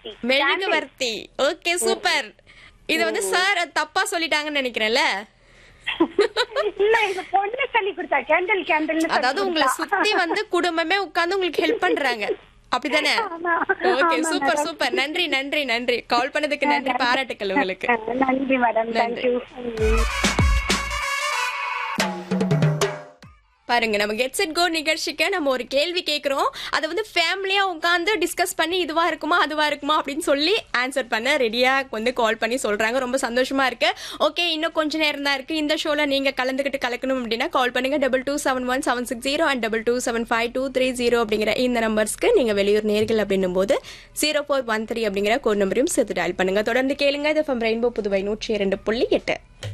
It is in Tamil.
மெழுகுவர்த்தி மெழுகுவர்த்தி ஓகே சூப்பர் இது வந்து சார் தப்பா சொல்லிட்டாங்கன்னு நினைக்கிறேன்ல இல்ல இந்த பொண்ணு சொல்லி கொடுத்தா கேண்டல் கேண்டல் அதாவது உங்களை சுத்தி வந்து குடும்பமே உட்கார்ந்து உங்களுக்கு ஹெல்ப் பண்றாங்க அப்படிதானே ஆமா. ஓகே ஆமா, சூப்பர் madam. சூப்பர் நன்றி நன்றி நன்றி கால் பண்ணதுக்கு நன்றி பாராட்டுக்கள் உங்களுக்கு நன்றி மேடம் நன்றி. தேங்க்யூ பாருங்க நம்ம கெட் செட் கோ நிகழ்ச்சிக்கு நம்ம ஒரு கேள்வி கேட்குறோம் அதை வந்து ஃபேமிலியா உட்காந்து டிஸ்கஸ் பண்ணி இதுவா இருக்குமா அதுவா இருக்குமா அப்படின்னு சொல்லி ஆன்சர் பண்ண ரெடியா வந்து கால் பண்ணி சொல்றாங்க ரொம்ப சந்தோஷமா இருக்கு ஓகே இன்னும் கொஞ்ச நேரம் தான் இருக்கு இந்த ஷோல நீங்க கலந்துக்கிட்டு கலக்கணும் அப்படின்னா கால் பண்ணுங்க double two seven one seven six zero and double two seven five two three zero அப்படிங்கிற இந்த நம்பர்ஸ்க்கு நீங்க வெளியூர் நேர்கள் அப்படின்னும் போது ஜீரோ ஃபோர் ஒன் த்ரீ அப்படிங்கிற கோட் நம்பரையும் சேர்த்து டயல் பண்ணுங்க தொடர்ந்து கேளுங்க இது ரெயின்போ புதுவை நூற்றி இரண்டு புள்ளி எட்டு